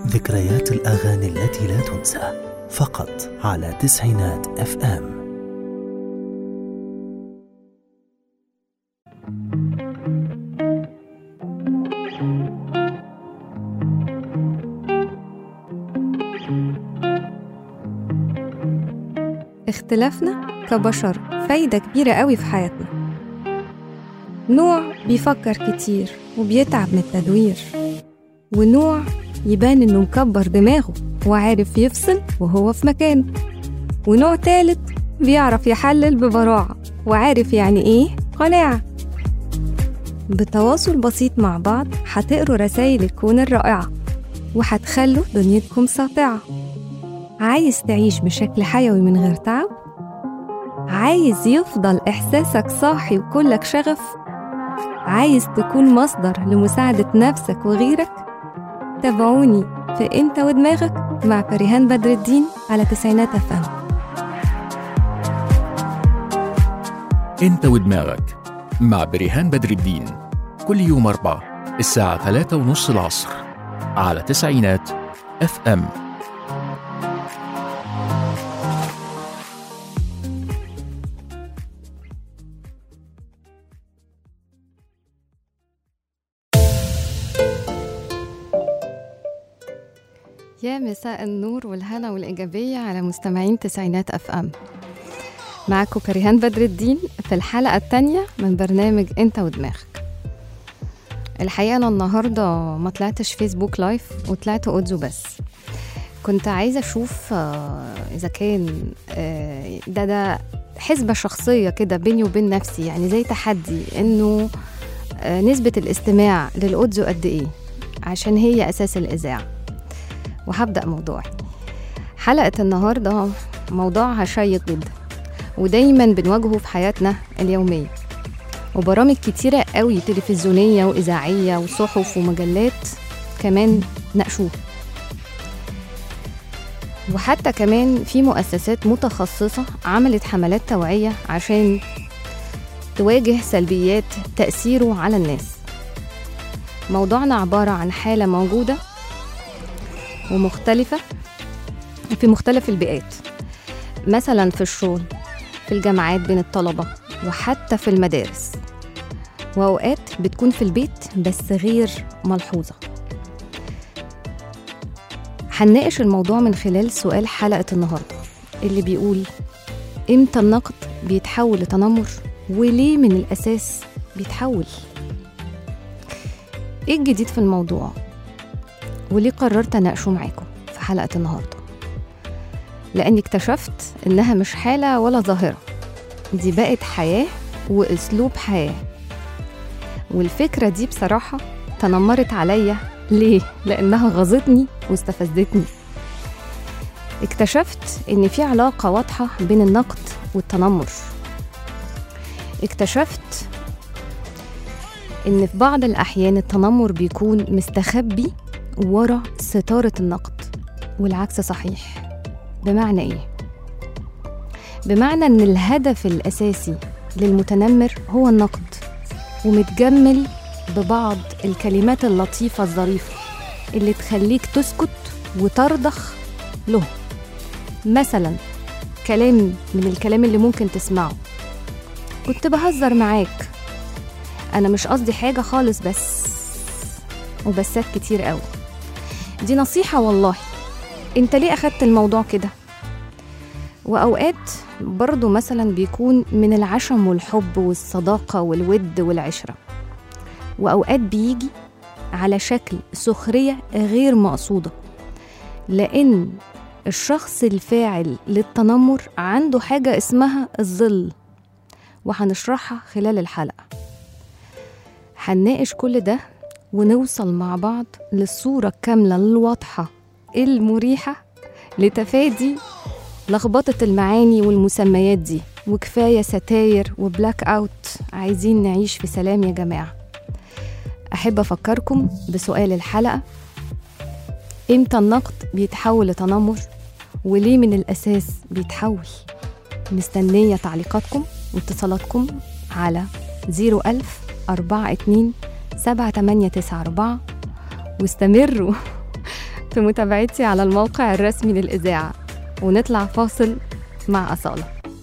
ذكريات الأغاني التي لا تنسى فقط على تسعينات اف ام اختلافنا كبشر فايدة كبيرة قوي في حياتنا نوع بيفكر كتير وبيتعب من التدوير ونوع يبان إنه مكبر دماغه وعارف يفصل وهو في مكانه ونوع تالت بيعرف يحلل ببراعة وعارف يعني إيه قناعة بتواصل بسيط مع بعض هتقروا رسايل الكون الرائعة وهتخلوا دنيتكم ساطعة عايز تعيش بشكل حيوي من غير تعب عايز يفضل إحساسك صاحي وكلك شغف عايز تكون مصدر لمساعدة نفسك وغيرك تابعوني في انت ودماغك مع فريهان بدر الدين على تسعينات افهم انت ودماغك مع بريهان بدر الدين كل يوم أربعة الساعة ثلاثة ونص العصر على تسعينات اف ام يا مساء النور والهنا والإيجابية على مستمعين تسعينات أف أم معكم فريهان بدر الدين في الحلقة التانية من برنامج أنت ودماغك الحقيقة أنا النهاردة ما طلعتش فيسبوك لايف وطلعت أودزو بس كنت عايزة أشوف آه، إذا كان آه، ده ده حسبة شخصية كده بيني وبين نفسي يعني زي تحدي إنه آه، نسبة الاستماع للأودزو قد إيه عشان هي أساس الإذاعة وهبدأ موضوعي حلقة النهاردة موضوعها شيق جدا ودايما بنواجهه في حياتنا اليومية وبرامج كتيرة قوي تلفزيونية وإذاعية وصحف ومجلات كمان ناقشوه وحتى كمان في مؤسسات متخصصة عملت حملات توعية عشان تواجه سلبيات تأثيره على الناس موضوعنا عبارة عن حالة موجودة ومختلفة في مختلف البيئات مثلا في الشغل في الجامعات بين الطلبة وحتى في المدارس وأوقات بتكون في البيت بس غير ملحوظة هنناقش الموضوع من خلال سؤال حلقة النهاردة اللي بيقول إمتى النقد بيتحول لتنمر وليه من الأساس بيتحول إيه الجديد في الموضوع وليه قررت اناقشه معاكم في حلقه النهارده لاني اكتشفت انها مش حاله ولا ظاهره دي بقت حياه واسلوب حياه والفكره دي بصراحه تنمرت عليا ليه لانها غاظتني واستفزتني اكتشفت ان في علاقه واضحه بين النقد والتنمر اكتشفت ان في بعض الاحيان التنمر بيكون مستخبي ورا ستارة النقد والعكس صحيح بمعنى ايه؟ بمعنى ان الهدف الاساسي للمتنمر هو النقد ومتجمل ببعض الكلمات اللطيفة الظريفة اللي تخليك تسكت وترضخ له مثلا كلام من الكلام اللي ممكن تسمعه كنت بهزر معاك انا مش قصدي حاجة خالص بس وبسات كتير قوي دي نصيحة والله انت ليه أخدت الموضوع كده وأوقات برضو مثلا بيكون من العشم والحب والصداقة والود والعشرة وأوقات بيجي على شكل سخرية غير مقصودة لأن الشخص الفاعل للتنمر عنده حاجة اسمها الظل وهنشرحها خلال الحلقة هنناقش كل ده ونوصل مع بعض للصورة الكاملة الواضحة المريحة لتفادي لخبطة المعاني والمسميات دي وكفاية ستاير وبلاك أوت عايزين نعيش في سلام يا جماعة أحب أفكركم بسؤال الحلقة إمتى النقد بيتحول لتنمر وليه من الأساس بيتحول مستنية تعليقاتكم واتصالاتكم على 01000 42 7894 واستمروا في في متابعتي على الموقع الرسمي للإذاعة ونطلع فاصل مع أصالة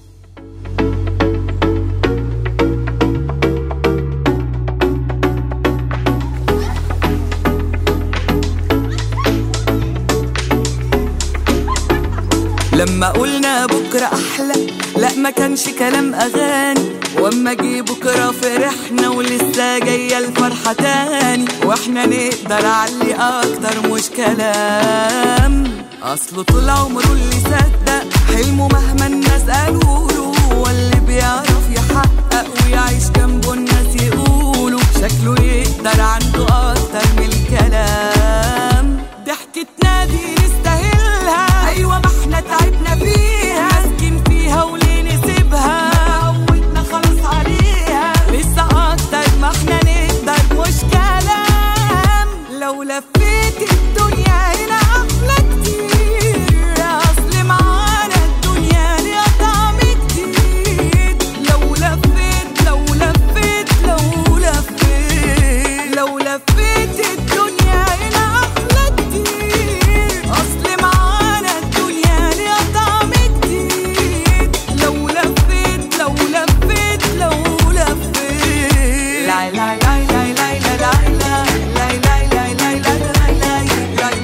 لما قلنا بكرة أحلى لا ما كانش كلام أغاني واما جه بكرة فرحنا ولسه جاية الفرحة تاني واحنا نقدر علي أكتر مش كلام أصله طول عمره اللي صدق حلمه مهما الناس قالوا له هو اللي بيعرف يحقق ويعيش جنبه الناس يقولوا شكله يقدر عنده أكتر من الكلام ضحكتنا دي نستاهلها أيوة ما احنا تعبنا فيها ماسكين فيها وليه نسيبها عودنا خلاص عليها لسه أكتر ما احنا نقدر مش كلام لو لفيت الدنيا هنا أحلى كتير أصل معانا الدنيا ليها طعم جديد لو لفيت لو لفيت لو لفيت لو لفيت الدنيا هنا أحلى كتير أصل معانا الدنيا ليها طعم جديد لو لفيت لو لفيت لو لفيت لا لا لا لا لا لا لا لا لا لا لا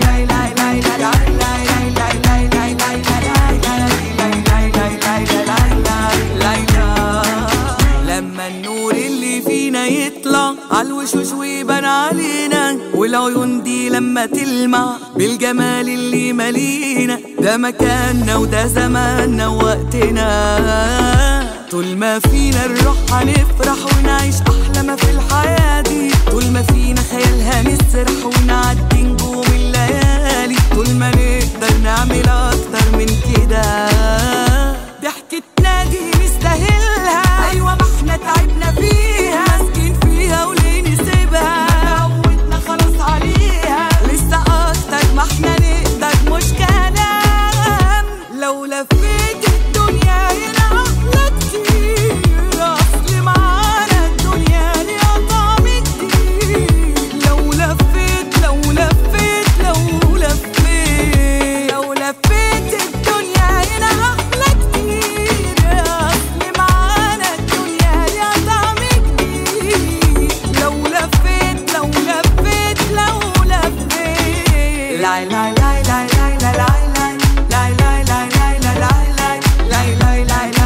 لما النور اللي فينا يطلع عالوشوش ويبان علينا والعيون دي لما تلمع بالجمال اللي مالينا ده مكاننا وده زماننا ووقتنا طول ما فينا الروح هنفرح ونعيش احلى ما في الحياه دي طول ما فينا خيالها نسرح ونعدي نجوم الليالي طول ما نقدر نعمل اكتر من كده ضحكتنا دي نستاهلها ايوه ما احنا تعبنا فيها ماسكين فيها وليه نسيبها عودنا خلاص عليها لسه اكتر ما احنا نقدر مش كلام لو لفيت الدنيا هنا احلى كتير اصل معانا الدنيا ليها طعم جديد لو لفيت لو لفيت لو لفيت لو لفيت الدنيا هنا احلى كتير اصل معانا الدنيا ليها طعم جديد لو لفيت لو لفيت لو لفيت لا لا لا لا لا لا لا لا لا لا لا لا لا لا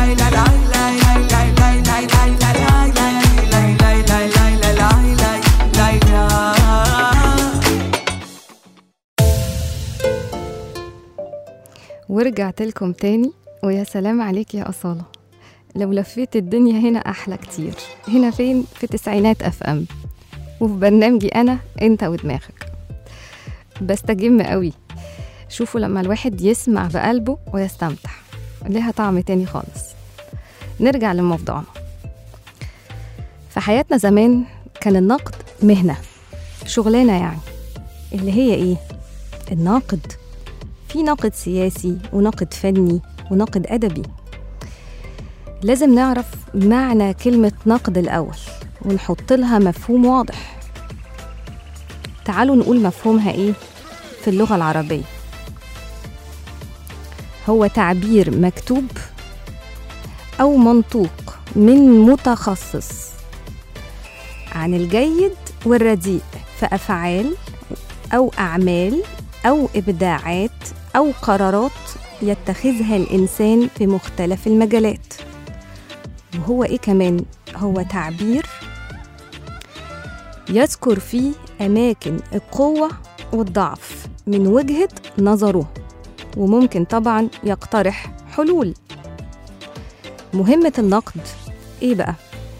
ورجعت لكم تاني ويا سلام عليك يا أصالة لو لفيت الدنيا هنا أحلى كتير هنا فين في تسعينات أف أم وفي برنامجي أنا أنت ودماغك بستجم قوي شوفوا لما الواحد يسمع بقلبه ويستمتع ليها طعم تاني خالص نرجع لموضوعنا في حياتنا زمان كان النقد مهنة شغلانة يعني اللي هي إيه؟ الناقد في ناقد سياسي وناقد فني وناقد أدبي لازم نعرف معنى كلمة نقد الأول ونحط لها مفهوم واضح تعالوا نقول مفهومها إيه في اللغة العربية هو تعبير مكتوب أو منطوق من متخصص عن الجيد والرديء في أفعال أو أعمال أو إبداعات أو قرارات يتخذها الإنسان في مختلف المجالات وهو إيه كمان؟ هو تعبير يذكر فيه أماكن القوة والضعف من وجهة نظره وممكن طبعا يقترح حلول مهمة النقد إيه بقى؟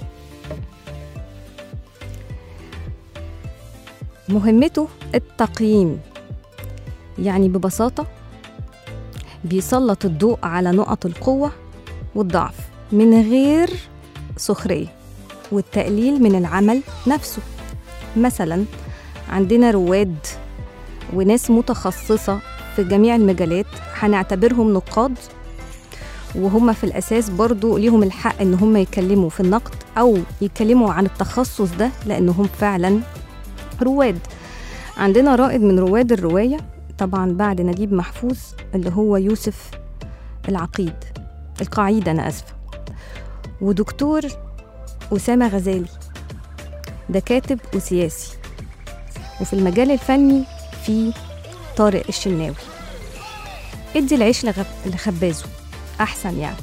مهمته التقييم يعني ببساطة بيسلط الضوء على نقط القوة والضعف من غير سخرية والتقليل من العمل نفسه مثلا عندنا رواد وناس متخصصة في جميع المجالات هنعتبرهم نقاد وهم في الأساس برضو ليهم الحق إن هم يتكلموا في النقد أو يتكلموا عن التخصص ده لأنهم فعلا رواد عندنا رائد من رواد الرواية طبعا بعد نجيب محفوظ اللي هو يوسف العقيد القعيد أنا أسفة ودكتور أسامة غزالي ده كاتب وسياسي وفي المجال الفني في طارق الشناوي ادي العيش لغب- لخبازه أحسن يعني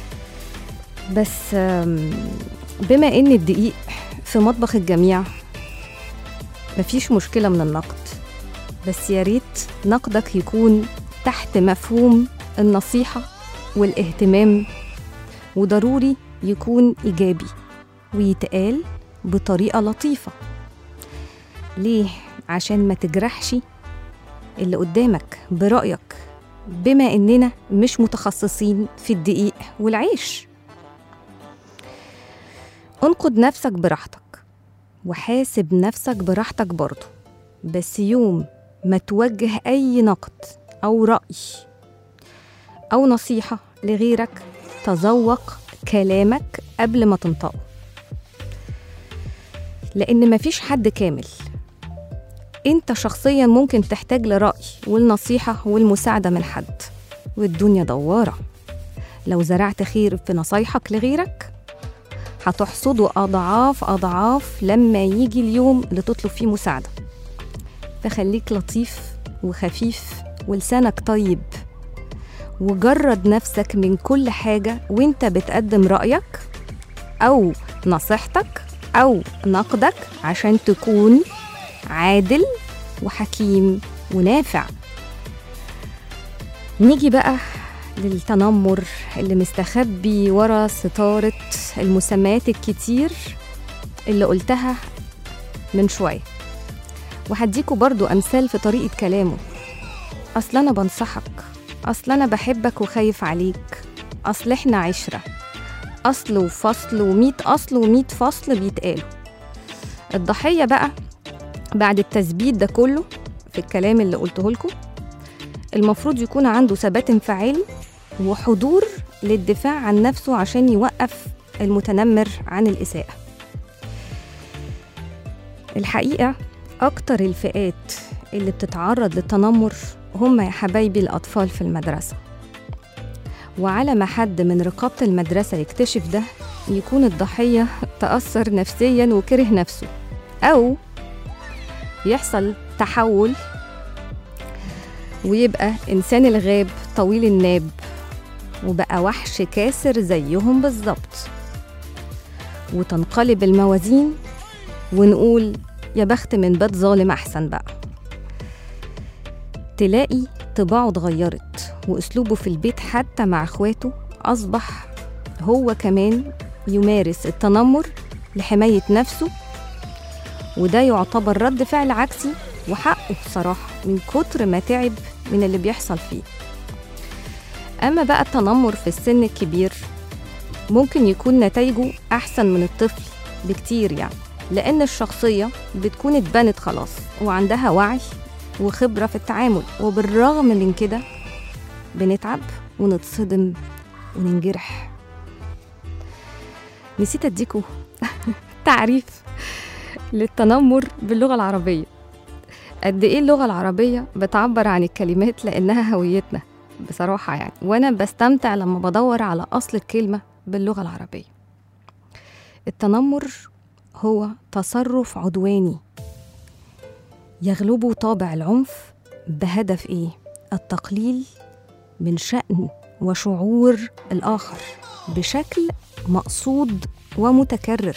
بس آم، بما إن الدقيق في مطبخ الجميع مفيش مشكلة من النقد بس يا ريت نقدك يكون تحت مفهوم النصيحة والاهتمام وضروري يكون إيجابي ويتقال بطريقة لطيفة ليه؟ عشان ما تجرحش اللي قدامك برأيك بما إننا مش متخصصين في الدقيق والعيش انقد نفسك براحتك وحاسب نفسك براحتك برضه بس يوم ما توجه أي نقد أو رأي أو نصيحة لغيرك تذوق كلامك قبل ما تنطقه لأن مفيش حد كامل أنت شخصيا ممكن تحتاج لرأي والنصيحة والمساعدة من حد والدنيا دوارة لو زرعت خير في نصايحك لغيرك هتحصده أضعاف أضعاف لما يجي اليوم اللي تطلب فيه مساعدة فخليك لطيف وخفيف ولسانك طيب وجرد نفسك من كل حاجة وانت بتقدم رأيك أو نصيحتك أو نقدك عشان تكون عادل وحكيم ونافع نيجي بقى للتنمر اللي مستخبي ورا ستارة المسميات الكتير اللي قلتها من شوية وهديكوا برضو أمثال في طريقة كلامه أصل أنا بنصحك أصل أنا بحبك وخايف عليك أصل إحنا عشرة أصل وفصل وميت أصل وميت فصل بيتقالوا الضحية بقى بعد التثبيت ده كله في الكلام اللي قلته لكم المفروض يكون عنده ثبات انفعالي وحضور للدفاع عن نفسه عشان يوقف المتنمر عن الإساءة الحقيقة أكتر الفئات اللي بتتعرض للتنمر هم يا حبايبي الأطفال في المدرسة وعلى ما حد من رقابة المدرسة يكتشف ده يكون الضحية تأثر نفسيا وكره نفسه أو يحصل تحول ويبقى إنسان الغاب طويل الناب وبقى وحش كاسر زيهم بالظبط وتنقلب الموازين ونقول يا بخت من بات ظالم أحسن بقى تلاقي طباعه اتغيرت وأسلوبه في البيت حتى مع إخواته أصبح هو كمان يمارس التنمر لحماية نفسه وده يعتبر رد فعل عكسي وحقه بصراحة من كتر ما تعب من اللي بيحصل فيه أما بقى التنمر في السن الكبير ممكن يكون نتائجه أحسن من الطفل بكتير يعني لأن الشخصية بتكون اتبنت خلاص وعندها وعي وخبرة في التعامل وبالرغم من كده بنتعب ونتصدم وننجرح نسيت اديكوا تعريف للتنمر باللغة العربية قد ايه اللغة العربية بتعبر عن الكلمات لأنها هويتنا بصراحة يعني وأنا بستمتع لما بدور على أصل الكلمة باللغة العربية التنمر هو تصرف عدواني يغلبه طابع العنف بهدف ايه التقليل من شأن وشعور الآخر بشكل مقصود ومتكرر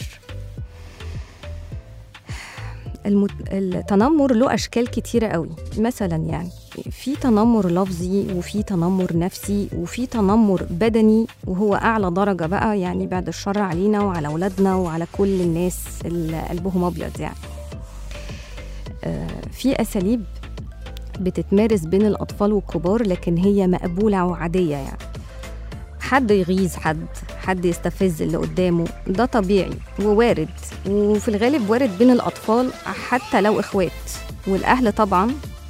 المت... التنمر له أشكال كتيرة قوي مثلا يعني في تنمر لفظي وفي تنمر نفسي وفي تنمر بدني وهو أعلى درجة بقى يعني بعد الشر علينا وعلى أولادنا وعلى كل الناس اللي قلبهم أبيض يعني آه، في أساليب بتتمارس بين الأطفال والكبار لكن هي مقبولة وعادية يعني حد يغيظ حد حد يستفز اللي قدامه ده طبيعي ووارد وفي الغالب وارد بين الأطفال حتى لو إخوات والأهل طبعا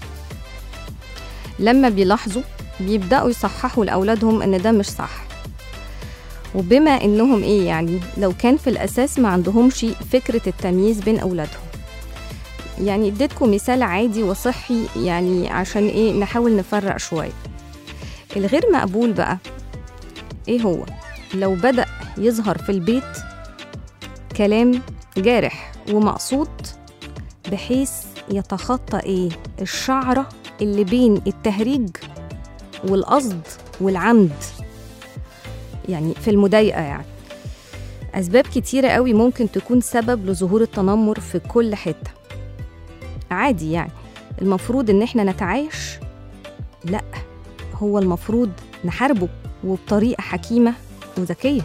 لما بيلاحظوا بيبدأوا يصححوا لأولادهم إن ده مش صح وبما إنهم إيه يعني لو كان في الأساس ما عندهمش فكرة التمييز بين أولادهم يعني اديتكم مثال عادي وصحي يعني عشان ايه نحاول نفرق شويه الغير مقبول بقى ايه هو لو بدأ يظهر في البيت كلام جارح ومقصود بحيث يتخطى ايه الشعرة اللي بين التهريج والقصد والعمد يعني في المضايقة يعني أسباب كتيرة قوي ممكن تكون سبب لظهور التنمر في كل حتة عادي يعني المفروض إن إحنا نتعايش لأ هو المفروض نحاربه وبطريقة حكيمة وذكية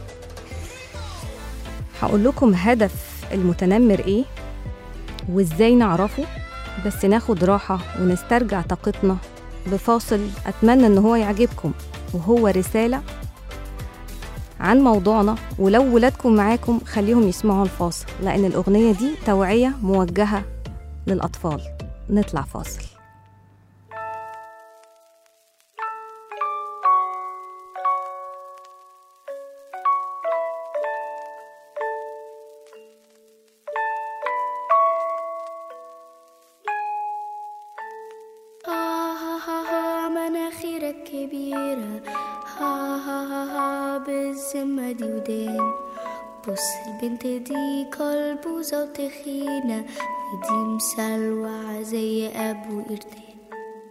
هقول لكم هدف المتنمر إيه وإزاي نعرفه بس ناخد راحة ونسترجع طاقتنا بفاصل أتمنى إن هو يعجبكم وهو رسالة عن موضوعنا ولو ولادكم معاكم خليهم يسمعوا الفاصل لأن الأغنية دي توعية موجهة للأطفال نطلع فاصل ها ها ها ها مناخيرك كبيرة ها ها ها ها بالذمة دي ودان بص البنت دي كلبوزة وتخينة ودي مسلوعة زي أبو قردان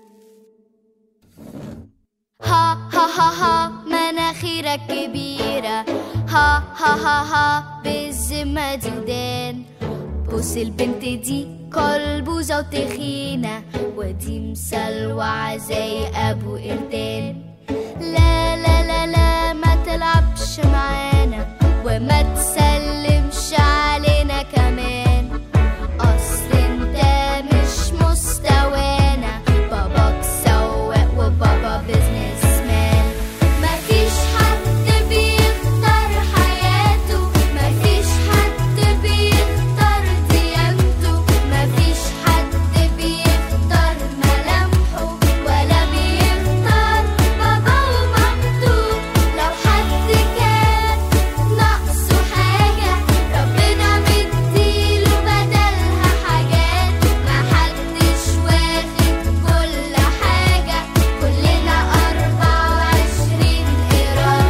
ها ها ها ها مناخيرك كبيرة ها ها ها ها بالذمة دي ودان بص البنت دي كلبوزة وتخينة ودي مسلوعة زي أبو قردان لا لا لا لا ما تلعبش معانا وما تسلمش علينا كمان أصل انت مش مستوانا باباك سواق وبابا بيزنس مان مفيش حد بيختار حياته مفيش حد بيختار ديانته مفيش حد بيختار ملامحه ولا بيختار بابا ومامته لو حد كان ناقصه حاجة ربنا مديله بدلها حاجات محدش واخد كل حاجة كلنا أربعة وعشرين قيراط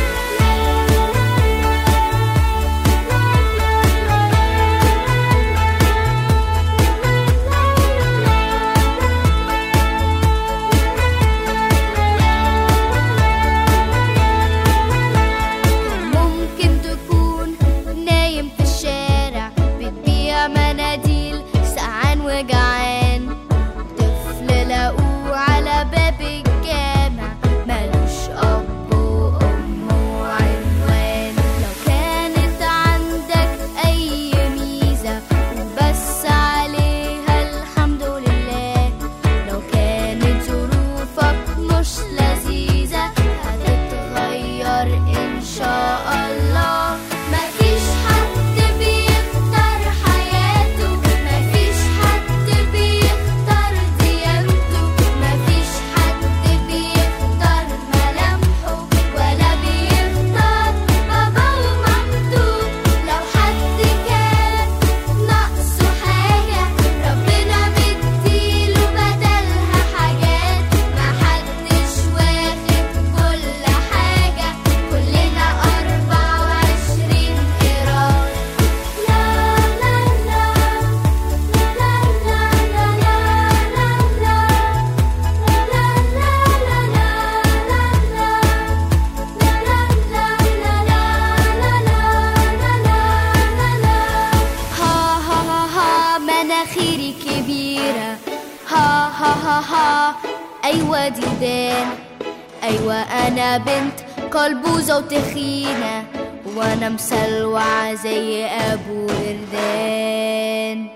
ممكن تكون نايم في الشارع بتبيع مناديل سقعان وجعان طفل لقوه على باب الجامع ملوش أب وأم وعنوان لو كانت عندك أي ميزة وبس عليها الحمد لله لو كانت ظروفك مش لذيذة هتتغير إن شاء الله مفيش حد بيختار حياته مفيش حد بيختار ديانته مفيش حد بيختار ملامحه ولا بيختار بابا ومامته لو حد كان ناقصه حاجة ربنا مديله بدلها حاجات محدش واخد كل حاجة كلنا أربعة وعشرين قيراط لا لا لا لا لا لا لا لا ها ها ها ها مناخيري كبيرة ها ها ها ها أيوة دي ودان أيوة أنا بنت كلبوزة وتخينة وأنا مسلوعة زي أبو قردان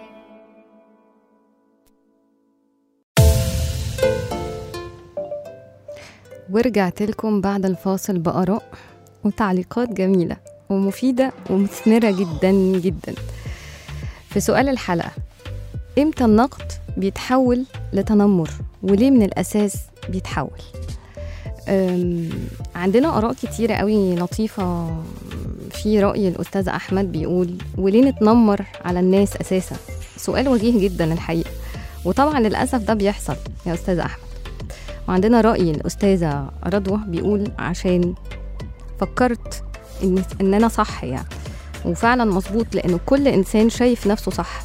ورجعت لكم بعد الفاصل بآراء وتعليقات جميلة ومفيدة ومثمرة جدا جدا في سؤال الحلقة إمتى النقد بيتحول لتنمر وليه من الأساس بيتحول أم، عندنا آراء كتيرة قوي لطيفة في رأي الأستاذ أحمد بيقول وليه نتنمر على الناس أساسا سؤال وجيه جدا الحقيقة وطبعا للأسف ده بيحصل يا أستاذ أحمد وعندنا رأي الأستاذة رضوى بيقول عشان فكرت إن, إن أنا صح يعني وفعلا مظبوط لأنه كل إنسان شايف نفسه صح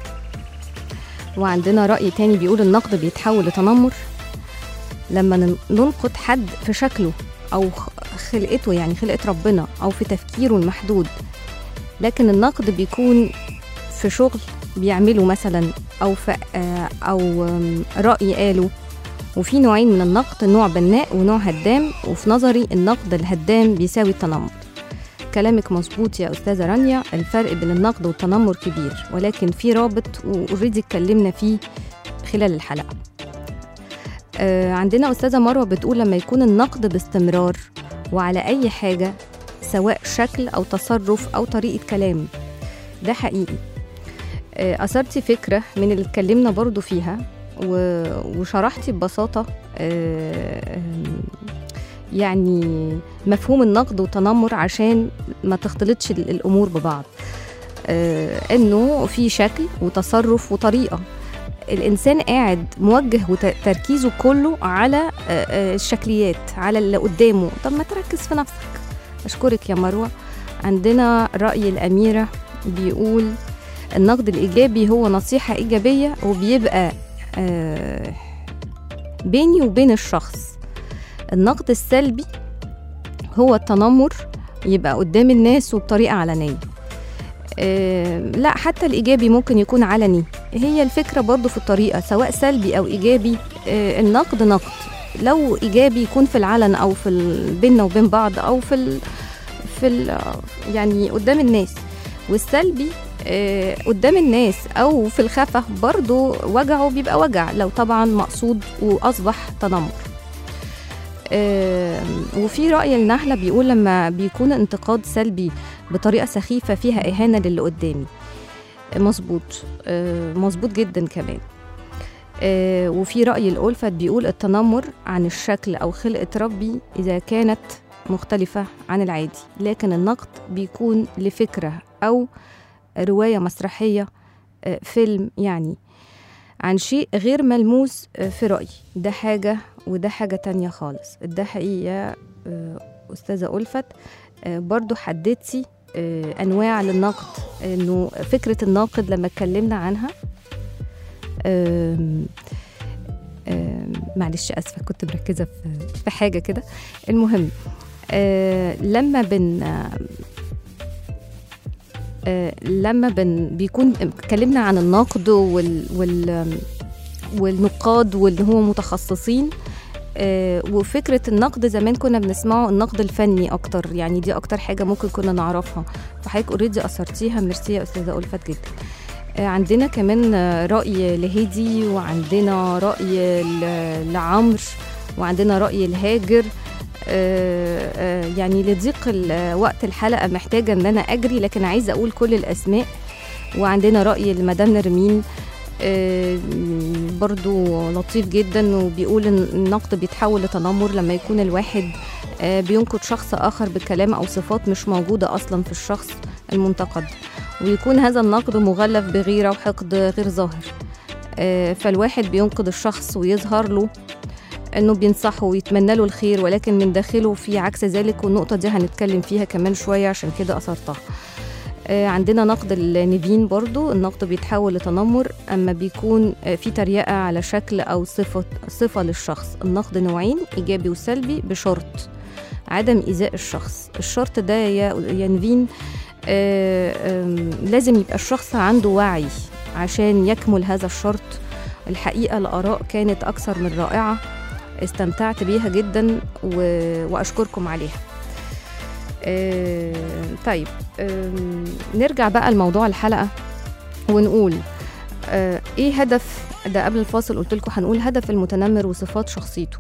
وعندنا رأي تاني بيقول النقد بيتحول لتنمر لما نن- ننقد حد في شكله أو خ- خلقته يعني خلقة ربنا أو في تفكيره المحدود لكن النقد بيكون في شغل بيعمله مثلا أو في آه، أو آم، رأي قاله وفي نوعين من النقد نوع بناء ونوع هدام وفي نظري النقد الهدام بيساوي التنمر كلامك مظبوط يا أستاذة رانيا الفرق بين النقد والتنمر كبير ولكن في رابط وأوريدي اتكلمنا فيه خلال الحلقة آه عندنا أستاذة مروة بتقول لما يكون النقد باستمرار وعلى أي حاجة سواء شكل أو تصرف أو طريقة كلام ده حقيقي آه أثرتي فكرة من اللي اتكلمنا برضو فيها و- وشرحتي ببساطة آه، آم، يعني مفهوم النقد والتنمر عشان ما تختلطش ال- الأمور ببعض آه، إنه في شكل وتصرف وطريقة الإنسان قاعد موجه وتركيزه كله على آه، آه، الشكليات على اللي قدامه طب ما تركز في نفسك أشكرك يا مروة عندنا رأي الأميرة بيقول النقد الإيجابي هو نصيحة إيجابية وبيبقى آه، بيني وبين الشخص النقد السلبي هو التنمر يبقى قدام الناس وبطريقة علنية آه، لا حتى الإيجابي ممكن يكون علني هي الفكرة برضو في الطريقة سواء سلبي أو إيجابي آه، النقد نقد لو إيجابي يكون في العلن أو في ال- بيننا وبين بعض أو في ال في ال يعني قدام الناس والسلبي آه، قدام الناس او في الخفة برضو وجعه بيبقى وجع لو طبعا مقصود واصبح تنمر آه، وفي رأي النحلة بيقول لما بيكون انتقاد سلبي بطريقة سخيفة فيها إهانة للي قدامي مظبوط آه، مظبوط جدا كمان آه، وفي رأي الألفت بيقول التنمر عن الشكل أو خلقة ربي إذا كانت مختلفة عن العادي لكن النقد بيكون لفكرة أو رواية مسرحية آه، فيلم يعني عن شيء غير ملموس آه، في رأيي ده حاجة وده حاجة تانية خالص ده حقيقة آه، أستاذة ألفت آه، برضو حددتي آه، أنواع للنقد إنه فكرة الناقد لما اتكلمنا عنها آم، آم، معلش أسفة كنت مركزة في في حاجة كده المهم آه، لما بن آه، لما بن بيكون اتكلمنا عن النقد وال وال والنقاد واللي هو متخصصين آه، وفكرة النقد زمان كنا بنسمعه النقد الفني أكتر يعني دي أكتر حاجة ممكن كنا نعرفها فحضرتك اوريدي أثرتيها ميرسي يا أستاذة ألفت جدا آه، عندنا كمان آه، رأي لهدي وعندنا رأي ل- لعمرو وعندنا رأي الهاجر آه، آه، يعني لضيق ال- وقت الحلقة محتاجة إن أنا أجري لكن عايزة أقول كل الأسماء وعندنا رأي المدام نرمين آه، برضو لطيف جدا وبيقول إن النقد بيتحول لتنمر لما يكون الواحد آه، بينقد شخص آخر بكلام أو صفات مش موجودة أصلا في الشخص المنتقد ويكون هذا النقد مغلف بغيرة وحقد غير ظاهر آه، فالواحد بينقد الشخص ويظهر له انه بينصحه ويتمنى له الخير ولكن من داخله في عكس ذلك والنقطه دي هنتكلم فيها كمان شويه عشان كده اثرتها آه، عندنا نقد النيفين برضو النقد بيتحول لتنمر اما بيكون آه، في تريقه على شكل او صفه صفه للشخص النقد نوعين ايجابي وسلبي بشرط عدم ايذاء الشخص الشرط ده يا يا نيفين آه، آم، لازم يبقى الشخص عنده وعي عشان يكمل هذا الشرط الحقيقه الاراء كانت اكثر من رائعه استمتعت بيها جدا و... واشكركم عليها آه، طيب آم، نرجع بقى لموضوع الحلقه ونقول آه، ايه هدف ده قبل الفاصل قلت لكم هنقول هدف المتنمر وصفات شخصيته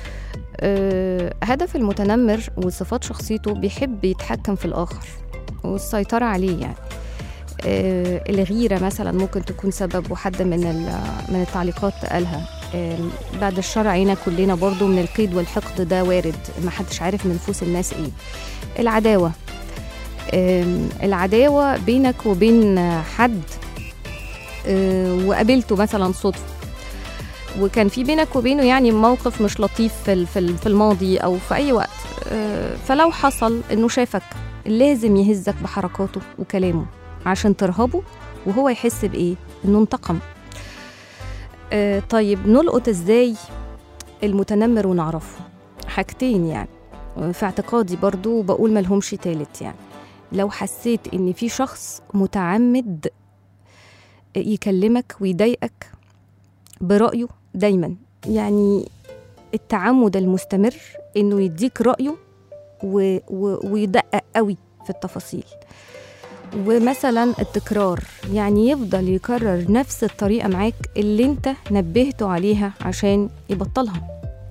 آه، هدف المتنمر وصفات شخصيته بيحب يتحكم في الاخر والسيطره عليه يعني آه، الغيره مثلا ممكن تكون سبب وحد من ال- من التعليقات قالها آم، بعد الشر علينا كلنا برضو من القيد والحقد ده وارد ما حدش عارف من نفوس الناس ايه العداوة آم، العداوة بينك وبين حد آه، وقابلته مثلا صدفه وكان في بينك وبينه يعني موقف مش لطيف في ال- في ال- في الماضي او في اي وقت آه، فلو حصل انه شافك لازم يهزك بحركاته وكلامه عشان ترهبه وهو يحس بايه انه انتقم آه، طيب نلقط ازاي المتنمر ونعرفه حاجتين يعني آه، في اعتقادي برضو بقول ملهمش تالت يعني لو حسيت ان في شخص متعمد يكلمك ويضايقك برأيه دايما يعني التعمد المستمر انه يديك رأيه و... و... ويدقق قوي في التفاصيل ومثلا التكرار يعني يفضل يكرر نفس الطريقة معاك اللي انت نبهته عليها عشان يبطلها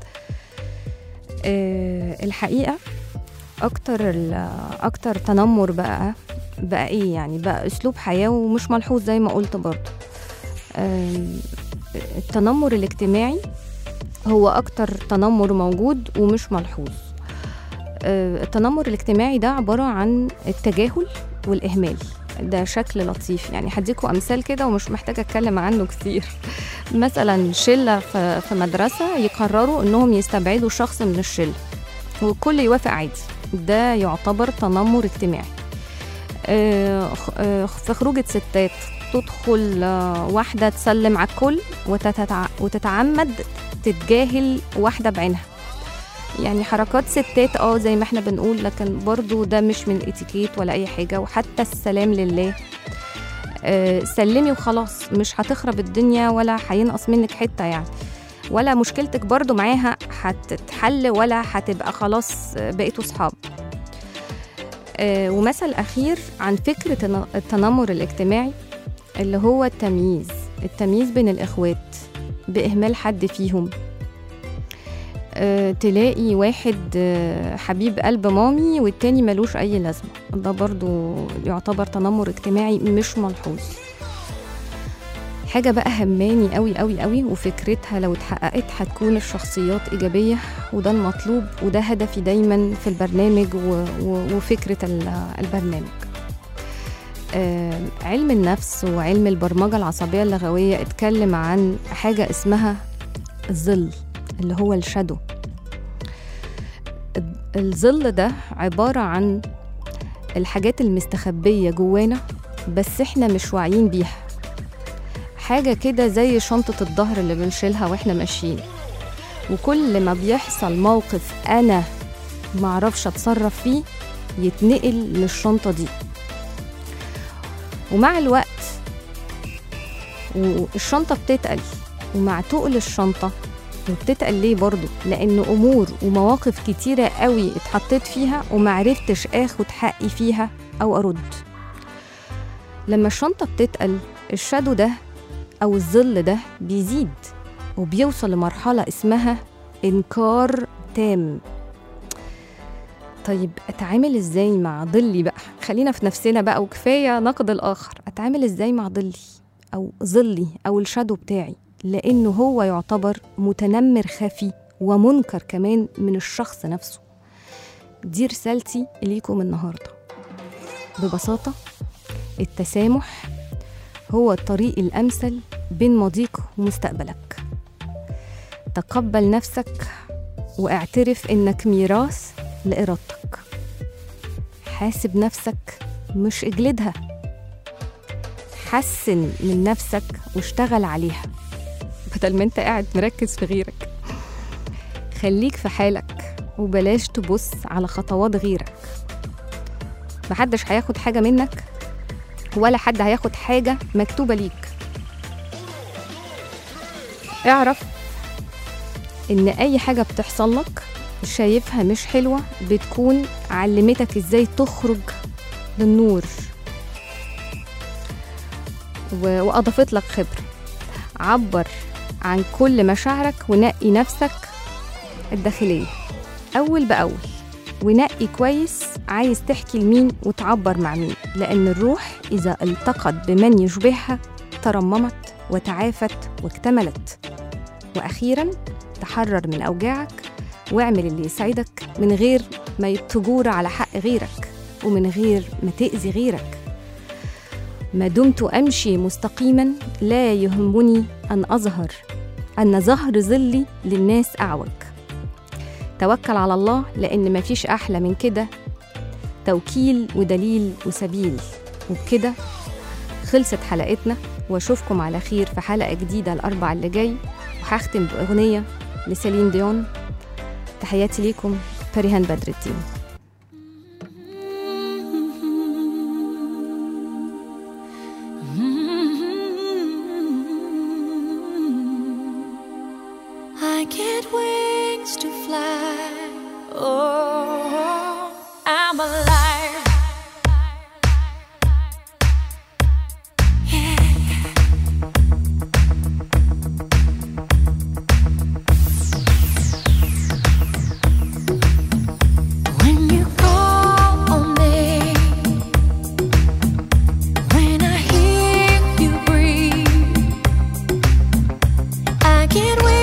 أه الحقيقة أكتر ال- أكتر تنمر بقى بقى إيه يعني بقى أسلوب حياة ومش ملحوظ زي ما قلت برضه آم، التنمر الاجتماعي هو أكتر تنمر موجود ومش ملحوظ آه، التنمر الاجتماعي ده عبارة عن التجاهل والإهمال ده شكل لطيف يعني هديكوا أمثال كده ومش محتاجة أتكلم عنه كتير مثلا شلة في في مدرسة يقرروا إنهم يستبعدوا شخص من الشلة والكل يوافق عادي ده يعتبر تنمر اجتماعي آه، خ- آه، في خروجة ستات تدخل آه، واحدة تسلم على الكل وتتع... وتتعمد تتجاهل واحدة بعينها يعني حركات ستات اه زي ما احنا بنقول لكن برضو ده مش من الاتيكيت ولا اي حاجة وحتى السلام لله آه سلمي وخلاص مش هتخرب الدنيا ولا هينقص منك حتة يعني ولا مشكلتك برضو معاها هتتحل ولا هتبقى خلاص آه، بقيتوا صحاب آه، ومثل أخير عن فكرة الن- التنمر الاجتماعي اللي هو التمييز التمييز بين الإخوات بإهمال حد فيهم آه، تلاقي واحد آه، حبيب قلب مامي والتاني ملوش أي لازمة ده برضو يعتبر تنمر اجتماعي مش ملحوظ حاجة بقى هماني قوي قوي قوي وفكرتها لو اتحققت هتكون الشخصيات إيجابية وده المطلوب وده هدفي دايما في البرنامج و... و... وفكرة ال- البرنامج آه، علم النفس وعلم البرمجة العصبية اللغوية اتكلم عن حاجة اسمها الظل اللي هو الشادو الظل ده عبارة عن الحاجات المستخبية جوانا بس احنا مش واعيين بيها حاجة كده زي شنطة الظهر اللي بنشيلها واحنا ماشيين وكل ما بيحصل موقف أنا معرفش أتصرف فيه يتنقل للشنطة دي ومع الوقت والشنطة بتتقل ومع تقل الشنطة وبتتقل ليه برضو لأن أمور ومواقف كتيرة قوي اتحطيت فيها ومعرفتش آخد حقي فيها أو أرد لما الشنطة بتتقل الشادو ده أو الظل ده بيزيد وبيوصل لمرحلة اسمها إنكار تام طيب أتعامل إزاي مع ظلي بقى خلينا في نفسنا بقى وكفاية نقد الآخر أتعامل إزاي مع ظلي أو ظلي أو الشادو بتاعي لأنه هو يعتبر متنمر خفي ومنكر كمان من الشخص نفسه دي رسالتي ليكم النهاردة ببساطة التسامح هو الطريق الأمثل بين ماضيك ومستقبلك تقبل نفسك واعترف إنك ميراث لإرادتك حاسب نفسك مش اجلدها حسن من نفسك واشتغل عليها بدل ما انت قاعد مركز في غيرك خليك في حالك وبلاش تبص على خطوات غيرك محدش هياخد حاجة منك ولا حد هياخد حاجة مكتوبة ليك اعرف ان اي حاجة بتحصل لك شايفها مش حلوة بتكون علمتك ازاي تخرج للنور و- واضافت لك خبرة عبر عن كل مشاعرك ونقي نفسك الداخلية أول بأول ونقي كويس عايز تحكي لمين وتعبر مع مين لأن الروح إذا التقت بمن يشبهها ترممت وتعافت واكتملت وأخيرا تحرر من أوجاعك واعمل اللي يسعدك من غير ما تجور على حق غيرك ومن غير ما تأذي غيرك ما دمت أمشي مستقيما لا يهمني أن أظهر أن ظهر ظلي للناس أعوج توكل على الله لأن مفيش أحلى من كده توكيل ودليل وسبيل وبكده خلصت حلقتنا واشوفكم على خير في حلقة جديدة الأربع اللي جاي وهختم بأغنية لسيلين ديون تحياتي ليكم فريهان بدر الدين I get wings to fly. Oh, I'm alive. When you call on me, when I hear you breathe. I get weak